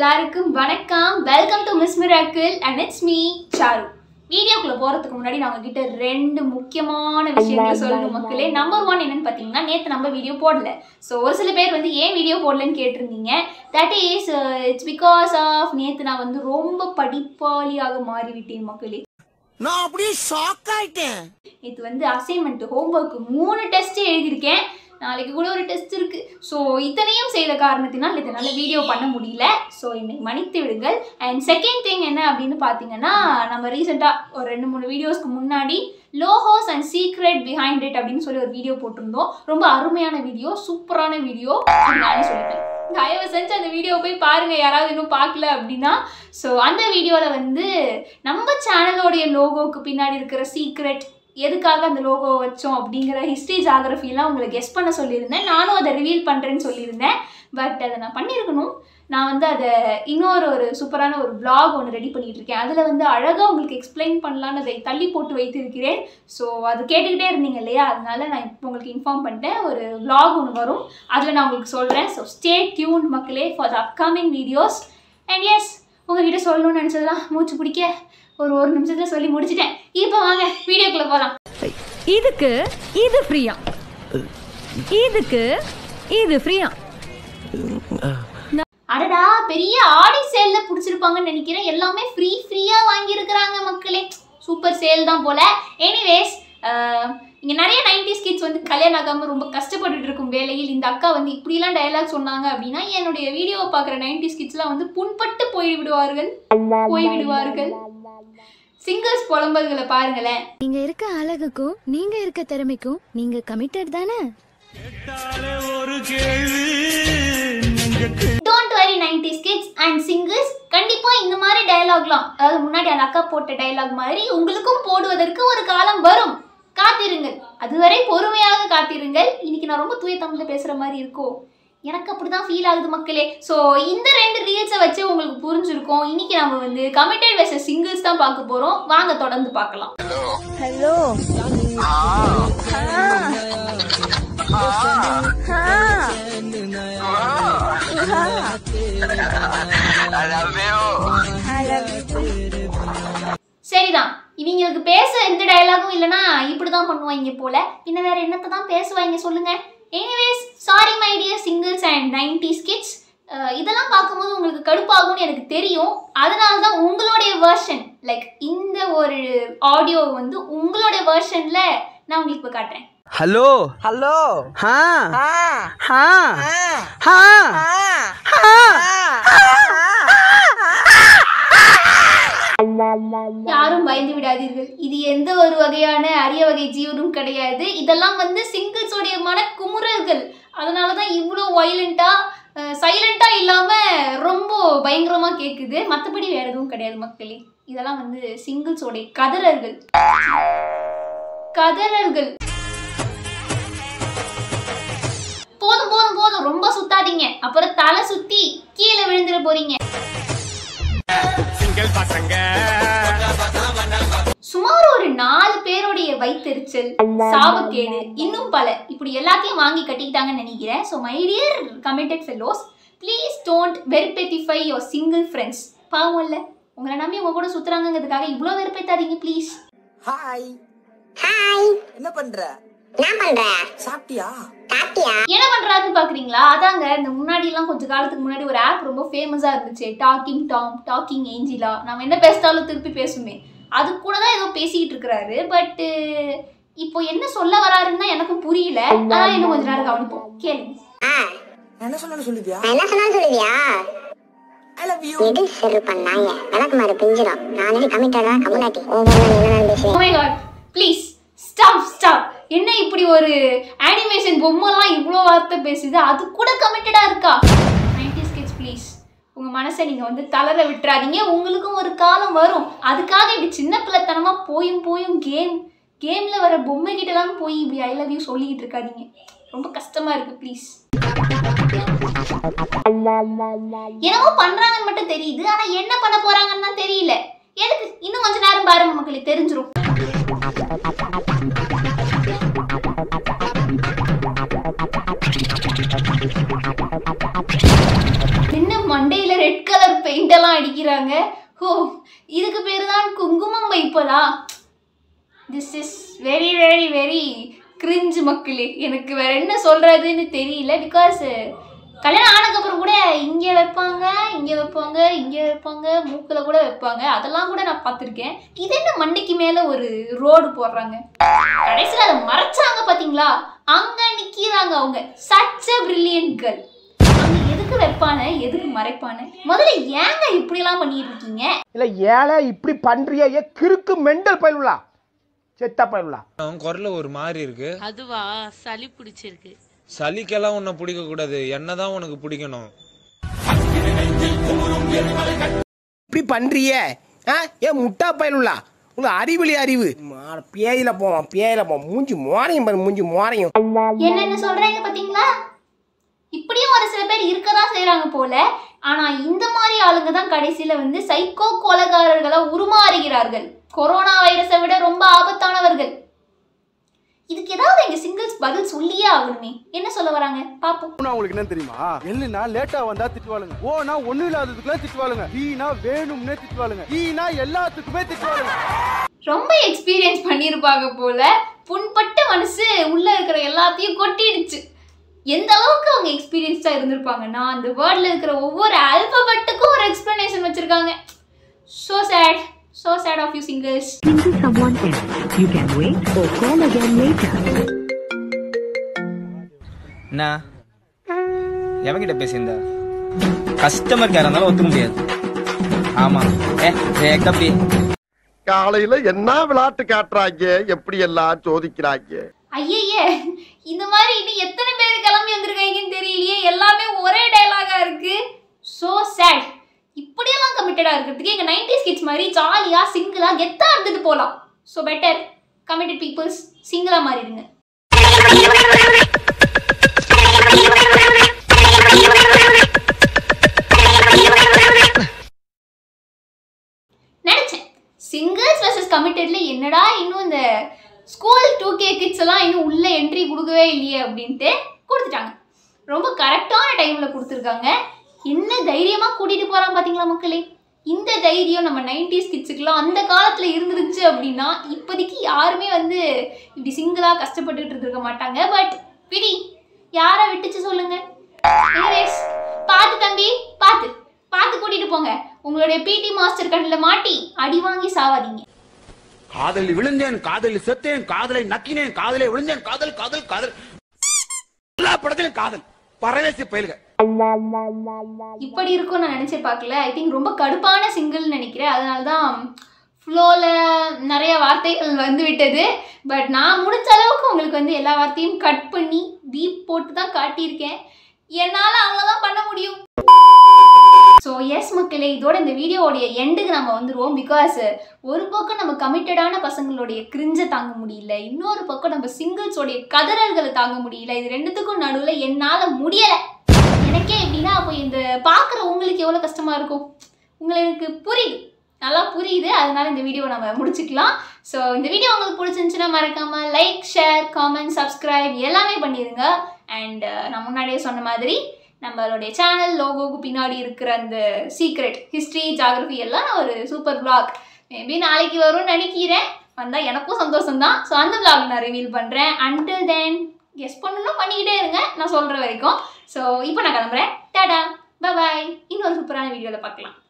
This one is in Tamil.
எல்லாருக்கும் வணக்கம் welcome to miss miracle and it's me Charu வீடியோக்குள்ள போறதுக்கு முன்னாடி நான் உங்ககிட்ட ரெண்டு முக்கியமான விஷயங்களை சொல்லணும் மக்களே நம்பர் ஒன் என்னன்னு பார்த்தீங்கன்னா நேற்று நம்ம வீடியோ போடல ஸோ ஒரு சில பேர் வந்து ஏன் வீடியோ போடலன்னு கேட்டிருந்தீங்க that is it's because of நேற்று நான் வந்து ரொம்ப படிப்பாளியாக மாறிவிட்டேன் மக்களே நான் அப்படியே ஷாக் ஆயிட்டேன் இது வந்து அசைன்மெண்ட் ஹோம்ஒர்க் மூணு டெஸ்ட் எழுதியிருக்கேன் நாளைக்கு கூட ஒரு டெஸ்ட் இருக்கு ஸோ இத்தனையும் செய்த காரணத்தினால் இதனால வீடியோ பண்ண முடியல ஸோ என்னை மன்னித்து விடுங்கள் அண்ட் செகண்ட் திங் என்ன அப்படின்னு பார்த்தீங்கன்னா நம்ம ரீசெண்டாக ஒரு ரெண்டு மூணு வீடியோஸ்க்கு முன்னாடி லோஹோஸ் அண்ட் சீக்ரெட் பிஹைண்ட் இட் அப்படின்னு சொல்லி ஒரு வீடியோ போட்டிருந்தோம் ரொம்ப அருமையான வீடியோ சூப்பரான வீடியோ நானே சொல்லிட்டேன் தயவு செஞ்சு அந்த வீடியோ போய் பாருங்க யாராவது இன்னும் பார்க்கல அப்படின்னா ஸோ அந்த வீடியோவில் வந்து நம்ம சேனலோடைய லோகோவுக்கு பின்னாடி இருக்கிற சீக்ரெட் எதுக்காக அந்த லோகோ வச்சோம் அப்படிங்கிற ஹிஸ்ட்ரி ஜாகிரஃபிலாம் உங்களை கெஸ் பண்ண சொல்லியிருந்தேன் நானும் அதை ரிவீல் பண்ணுறேன்னு சொல்லியிருந்தேன் பட் அதை நான் பண்ணியிருக்கணும் நான் வந்து அதை இன்னொரு ஒரு சூப்பரான ஒரு vlog ஒன்று ரெடி பண்ணிட்டு இருக்கேன் அதில் வந்து அழகாக உங்களுக்கு எக்ஸ்பிளைன் பண்ணலான்னு அதை தள்ளி போட்டு வைத்திருக்கிறேன் ஸோ அது கேட்டுக்கிட்டே இருந்தீங்க இல்லையா அதனால நான் இப்போ உங்களுக்கு இன்ஃபார்ம் பண்ணிட்டேன் ஒரு vlog ஒன்று வரும் அதில் நான் உங்களுக்கு சொல்கிறேன் ஸோ ஸ்டே டியூன் மக்களே for the upcoming videos and yes உங்ககிட்ட சொல்லணும்னு நினச்சதெல்லாம் மூச்சு பிடிக்க ஒரு ஒரு நிமிஷத்தில் சொல்லி முடிச்சிட்டேன் இப்போ வாங்க வீடியோக்குள்ளே போகலாம் இதுக்கு இது ஃப்ரீயா இதுக்கு இது ஃப்ரீயா அடடா பெரிய ஆடி சேல்ல பிடிச்சிருப்பாங்கன்னு நினைக்கிறேன் எல்லாமே ஃப்ரீ ஃப்ரீயா வாங்கியிருக்கிறாங்க மக்களே சூப்பர் சேல் தான் போல எனிவேஸ் இங்கே நிறைய நைன்டிஸ் கிட்ஸ் வந்து கல்யாணம் ஆகாமல் ரொம்ப கஷ்டப்பட்டுட்டு இருக்கும் வேலையில் இந்த அக்கா வந்து இப்படிலாம் டயலாக் சொன்னாங்க அப்படின்னா என்னுடைய வீடியோவை பார்க்குற நைன்டிஸ் கிட்ஸ்லாம் வந்து புண்பட்டு போய் விடுவார்கள் போய் விடுவார்கள் சிங்கர்ஸ் புலம்பல்களை பாருங்களேன் நீங்க இருக்க அழகுக்கும் நீங்க இருக்க திறமைக்கும் நீங்க கமிட்டட் தானே don't worry nineties kids and singers கண்டிப்பாக இந்த மாதிரி டயலாக்லாம் அதாவது முன்னாடி அந்த அக்கா போட்ட டயலாக் மாதிரி உங்களுக்கும் போடுவதற்கு ஒரு காலம் வரும் காத்திருங்கள் அதுவரை பொறுமையாக காத்திருங்கள் இன்னைக்கு நான் ரொம்ப தூய தமிழில் பேசுகிற மாதிரி இருக்கோ எனக்கு அப்படி தான் ஃபீல் ஆகுது மக்களே ஸோ இந்த ரெண்டு ரீல்ஸை வச்சு உங்களுக்கு புரிஞ்சிருக்கும் இன்னைக்கு நம்ம வந்து கமிட்டட் வெர்சஸ் சிங்கிள்ஸ் தான் பார்க்க போகிறோம் வாங்க தொடர்ந்து பார்க்கலாம் சரிதான் இவங்களுக்கு பேச எந்த டயலாகும் இல்லைன்னா இப்படி தான் பண்ணுவாங்க போல பின்ன வேற என்னத்தை தான் பேசுவாங்க சொல்லுங்க anyways sorry my dear singles and nineties kids இதெல்லாம் பார்க்கும்போது உங்களுக்கு கடுப்பாகும்னு எனக்கு தெரியும் அதனால தான் உங்களுடைய வேர்ஷன் லைக் இந்த ஒரு ஆடியோ வந்து உங்களுடைய வேர்ஷனில் நான் உங்களுக்கு இப்போ காட்டுறேன் ஹலோ ஹலோ ஹா ஆ ஹா ஆ ஹா யாரும் பயந்து விடாதீர்கள் இது எந்த ஒரு வகையான அரிய வகை ஜீவனும் கிடையாது இதெல்லாம் வந்து சிங்கிள்ஸோடைய மன குமுறல்கள் அதனால தான் இவ்வளோ வயலண்ட்டாக சைலண்ட்டாக இல்லாமல் ரொம்ப பயங்கரமாக கேட்குது மற்றபடி வேற எதுவும் கிடையாது மக்களே இதெல்லாம் வந்து சிங்கிள்ஸோடைய கதறல்கள் கதறல்கள் போதும் போதும் போதும் ரொம்ப சுத்தாதீங்க அப்புறம் தலை சுத்தி கீழே விழுந்துட போறீங்க சுமார் ஒரு நாலு பேருடைய வயித்தெரிச்சல் சாபக்கேடு இன்னும் பல இப்படி எல்லாத்தையும் வாங்கி கட்டிக்கிட்டாங்கன்னு நினைக்கிறேன் so my dear committed fellows please don't வெறுப்பேத்திஃபை யோர் சிங்கிள் ஃப்ரெண்ட்ஸ் பாவம் இல்லை உங்களை நம்பி உங்க கூட சுத்துறாங்கிறதுக்காக இவ்வளோ வெறுப்பேத்தாதீங்க ப்ளீஸ் ஹாய் ஹாய் என்ன பண்ற என்ன பண்ற சாப்பிட்டியா சாப்பிட்டியா என்ன பண்றாருன்னு பாக்குறீங்களா அதாங்க இந்த முன்னாடி எல்லாம் கொஞ்ச காலத்துக்கு முன்னாடி ஒரு ஆப் ரொம்ப ஃபேமஸா இருந்துச்சு டாக்கிங் டாம் டாக்கிங் ஏஞ்சிலா நம்ம என்ன பேசினாலும் திருப்பி பேசுமே அது கூட தான் ஏதோ பேசிக்கிட்டு இருக்கிறாரு பட் இப்போ என்ன சொல்ல வராருன்னு தான் எனக்கும் புரியல அதான் இன்னும் கொஞ்ச நேரம் கவனிப்போம் கேளுங்க ஆ நான் என்ன சொன்னாலும் சொல்லுவியா நான் என்ன சொன்னாலும் சொல்லுவியா ஐ லவ் யூ எது செரு பண்ணாங்க விளக்குமாறு பிஞ்சிடும் நான் ஆல்ரெடி கமிட்டடா கம்முனாட்டி உங்க என்ன பேசுவேன் oh my god please stop stop என்ன இப்படி ஒரு அனிமேஷன் பொம்மைலாம் இவ்வளோ வார்த்தை பேசுது அது கூட கமிட்டடா இருக்கா நைன்டி ஸ்கெட்ச் ப்ளீஸ் உங்க மனசை நீங்க வந்து தளர விட்டுறாதீங்க உங்களுக்கும் ஒரு காலம் வரும் அதுக்காக இப்படி சின்ன பிள்ளைத்தனமா போயும் போயும் கேம் கேம்ல வர பொம்மை கிட்டலாம் போய் இப்படி ஐ லவ் யூ சொல்லிக்கிட்டு இருக்காதீங்க ரொம்ப கஷ்டமா இருக்கு ப்ளீஸ் என்னமோ பண்றாங்கன்னு மட்டும் தெரியுது ஆனா என்ன பண்ண போறாங்கன்னு தான் தெரியல எதுக்கு இன்னும் கொஞ்ச நேரம் பாருங்க மக்களுக்கு தெரிஞ்சிரும் என்ன மண்டையில ரெட் கலர் நிற்கிறாங்க ஓ இதுக்கு பேர் தான் குங்குமம் வைப்பதா this is very very very cringe மக்களே எனக்கு வேற என்ன சொல்றதுன்னு தெரியல பிகாஸ் கல்யாணம் ஆனதுக்கப்புறம் கூட இங்கே வைப்பாங்க இங்கே வைப்பாங்க இங்கே வைப்பாங்க மூக்கில் கூட வைப்பாங்க அதெல்லாம் கூட நான் பார்த்துருக்கேன் இது என்ன மண்டைக்கு மேலே ஒரு ரோடு போடுறாங்க கடைசியில் அதை மறைச்சாங்க பார்த்தீங்களா அங்கே நிற்கிறாங்க அவங்க சச் அ பிரில்லியன்ட் கேர்ள் அங்கே எதுக்கு வைப்பானே எதுக்கு மறைப்பானே முதல்ல ஏங்க இப்படிலாம் பண்ணிட்டு இருக்கீங்க இல்ல ஏழை இப்படி பண்றிய ஏ கிறுக்கு மெண்டல் பயிலுலா செத்த பயிலுலா அவன் குரல்ல ஒரு மாதிரி இருக்கு அதுவா சளி பிடிச்சிருக்கு சளிக்கெல்லாம் உன்னை பிடிக்க கூடாது என்னதான் உனக்கு பிடிக்கணும் இப்படி பண்றிய ஆ ஏ முட்டா பயிலுலா உங்க அறிவிலி அறிவு மாட, பேயில போவான் பேயில போவான் மூஞ்சி மோரையும் பாரு மூஞ்சி மோரையும் என்னென்ன சொல்றாங்க பாத்தீங்களா இப்படியும் ஒரு சில பேர் இருக்கதான் செய்றாங்க போல ஆனா இந்த மாதிரி ஆளுங்க தான் கடைசியில வந்து சைக்கோ கொலகாரர்களா உருமாறுகிறார்கள் கொரோனா வைரஸை விட ரொம்ப ஆபத்தானவர்கள் இதுக்கு ஏதாவது எங்க சிங்கிள்ஸ் பதில் சொல்லியே ஆகணுமே என்ன சொல்ல வராங்க பாப்போம் உங்களுக்கு என்ன தெரியுமா எல்லுனா லேட்டா வந்தா திட்டுவாளுங்க ஓனா ஒண்ணு இல்லாததுக்குலாம் திட்டுவாளுங்க ஈனா வேணும்னே திட்டுவாளுங்க ஈனா எல்லாத்துக்குமே திட்டுவாளுங்க ரொம்ப எக்ஸ்பீரியன்ஸ் பண்ணியிருப்பாங்க போல புண்பட்ட மனசு உள்ள இருக்கிற எல்லாத்தையும் கொட்டிடுச்சு எந்த அளவுக்கு அவங்க எக்ஸ்பீரியன்ஸ்டா இருந்திருப்பாங்கன்னா அந்த வேர்ட்ல இருக்கிற ஒவ்வொரு ஆல்பபெட்டுக்கும் ஒரு எக்ஸ்பிளனேஷன் வச்சிருக்காங்க so sad so sad of you singles என்ன எவன்கிட்ட பேசியிருந்த கஸ்டமர் கேர் இருந்தாலும் ஒத்துக்க முடியாது ஆமா ஏ ரேக்கப்டி காலையில என்ன விளையாட்டு காட்டுறாங்க எப்படி எல்லாம் சோதிக்கிறாங்க ஐயய்ய இந்த மாதிரி இன்னும் எத்தனை பேர் கிளம்பி வந்திருக்காங்கன்னு தெரியலையே எல்லாமே ஒரே டைலாகா இருக்கு ஸோ சேட் இப்படியெல்லாம் கமிட்டடா இருக்கிறதுக்கு எங்க நைன்டிஸ் கிட்ஸ் மாதிரி ஜாலியா சிங்கிளா கெத்தா இருந்துட்டு போகலாம் ஸோ பெட்டர் கமிட்டட் பீப்புள்ஸ் சிங்கிளா மாறிடுங்க நினைச்சேன் சிங்கிள்ஸ் வர்சஸ் கமிட்டட்ல என்னடா இன்னும் இந்த ஸ்கூல் டூ கே கிட்ஸ் எல்லாம் இன்னும் உள்ள என்ட்ரி கொடுக்கவே இல்லையே அப்படின்ட்டு கொடுத்துட்டாங்க ரொம்ப கரெக்டான டைம்ல கொடுத்துருக்காங்க என்ன தைரியமா கூட்டிட்டு போறான் பாத்தீங்களா மக்களே இந்த தைரியம் நம்ம நைன்டிஸ் கிட்ஸுக்கெல்லாம் அந்த காலத்துல இருந்துருச்சு அப்படின்னா இப்போதைக்கு யாருமே வந்து இப்படி சிங்கிளா கஷ்டப்பட்டுட்டு இருந்திருக்க மாட்டாங்க பட் விதி யாரை விட்டுச்சு சொல்லுங்க எனிவேஸ் பார்த்து தம்பி பார்த்து பார்த்து கூட்டிட்டு போங்க உங்களுடைய பிடி மாஸ்டர் கண்ணில் மாட்டி அடி வாங்கி சாவாதீங்க காதலில் விழுந்தேன் காதலில் செத்தேன் காதலை நக்கினேன் காதலை விழுந்தேன் காதல் காதல் காதல் எல்லா படத்திலும் காதல் பரவேசி பயில்க இப்படி இருக்கும் நான் நினைச்சே பார்க்கல ஐ திங்க் ரொம்ப கடுப்பான சிங்கிள்னு நினைக்கிறேன் அதனால தான் ஃப்ளோவில் நிறைய வார்த்தைகள் வந்து விட்டது பட் நான் முடிஞ்ச அளவுக்கு உங்களுக்கு வந்து எல்லா வார்த்தையும் கட் பண்ணி பீப் போட்டு தான் காட்டியிருக்கேன் என்னால் அவ்வளோதான் பண்ண முடியும் ஸோ எஸ் மக்களே இதோட இந்த வீடியோவோடைய எண்டுக்கு நம்ம வந்துடுவோம் பிகாஸ் ஒரு பக்கம் நம்ம கமிட்டடான பசங்களுடைய கிரிஞ்சை தாங்க முடியல இன்னொரு பக்கம் நம்ம சிங்கிள்ஸோடைய கதறல்களை தாங்க முடியல இது ரெண்டுத்துக்கும் நடுவில் என்னால் முடியலை எனக்கே எப்படின்னா அப்போ இந்த பார்க்குற உங்களுக்கு எவ்வளோ கஷ்டமாக இருக்கும் உங்களுக்கு புரியுது நல்லா புரியுது அதனால இந்த வீடியோ நம்ம முடிச்சுக்கலாம் ஸோ இந்த வீடியோ உங்களுக்கு பிடிச்சிருந்துச்சுன்னா மறக்காம லைக் ஷேர் காமெண்ட் சப்ஸ்கிரைப் எல்லாமே பண்ணிடுங்க அண்ட் நான் முன்னாடியே சொன்ன மாதிரி நம்மளுடைய சேனல் லோகோக்கு பின்னாடி இருக்கிற அந்த சீக்ரெட் ஹிஸ்ட்ரி ஜாகிரபி எல்லாம் நான் ஒரு சூப்பர் vlog மேபி நாளைக்கு வரும்னு நினைக்கிறேன் வந்தால் எனக்கும் சந்தோஷம் தான் ஸோ அந்த vlog நான் ரிவீல் பண்ணுறேன் அண்டில் தென் கெஸ் பண்ணணும் பண்ணிக்கிட்டே இருங்க நான் சொல்கிற வரைக்கும் ஸோ இப்போ நான் கிளம்புறேன் டாடா பாய் இன்னொரு சூப்பரான வீடியோவில் பார்க்கலாம்